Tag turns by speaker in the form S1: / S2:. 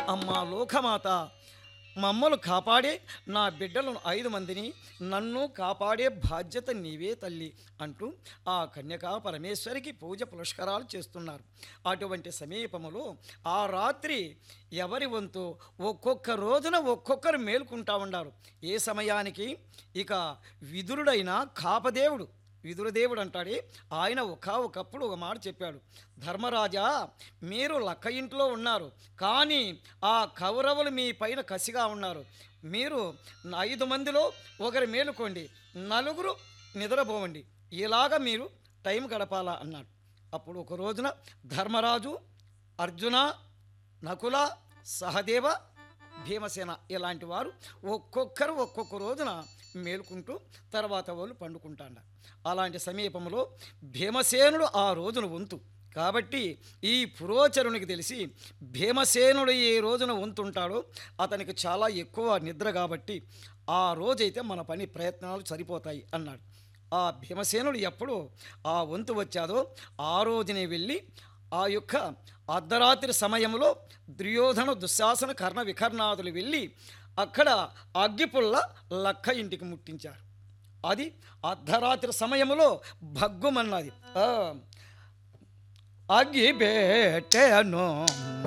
S1: అమ్మా లోకమాత మమ్మల్ని కాపాడే నా బిడ్డలను ఐదు మందిని నన్ను కాపాడే బాధ్యత నీవే తల్లి అంటూ ఆ కన్యకా పరమేశ్వరికి పూజ పురస్కారాలు చేస్తున్నారు అటువంటి సమీపములో ఆ రాత్రి ఎవరి వంతు ఒక్కొక్క రోజున ఒక్కొక్కరు మేలుకుంటా ఉన్నారు ఏ సమయానికి ఇక విదురుడైన కాపదేవుడు విదురదేవుడు అంటాడే ఆయన ఒక ఒకప్పుడు ఒక మాట చెప్పాడు ధర్మరాజా మీరు లక్క ఇంట్లో ఉన్నారు కానీ ఆ కౌరవులు మీ పైన కసిగా ఉన్నారు మీరు ఐదు మందిలో ఒకరు మేలుకోండి నలుగురు నిద్రపోవండి ఇలాగ మీరు టైం గడపాలా అన్నాడు అప్పుడు ఒక రోజున ధర్మరాజు అర్జున నకుల సహదేవ భీమసేన ఇలాంటి వారు ఒక్కొక్కరు ఒక్కొక్క రోజున మేలుకుంటూ తర్వాత వాళ్ళు పండుకుంటాండ అలాంటి సమీపంలో భీమసేనుడు ఆ రోజున వంతు కాబట్టి ఈ పురోచరునికి తెలిసి భీమసేనుడు ఏ రోజున వంతుంటాడో అతనికి చాలా ఎక్కువ నిద్ర కాబట్టి ఆ రోజైతే మన పని ప్రయత్నాలు సరిపోతాయి అన్నాడు ఆ భీమసేనుడు ఎప్పుడు ఆ వంతు వచ్చాదో ఆ రోజునే వెళ్ళి ఆ యొక్క అర్ధరాత్రి సమయంలో దుర్యోధన దుశ్శాసన కర్ణ వికర్ణాదులు వెళ్ళి అక్కడ అగ్గిపుల్ల లక్క ఇంటికి ముట్టించారు అది అర్ధరాత్రి సమయంలో భగ్గుమన్నది ఆ, అగ్గి బేటెను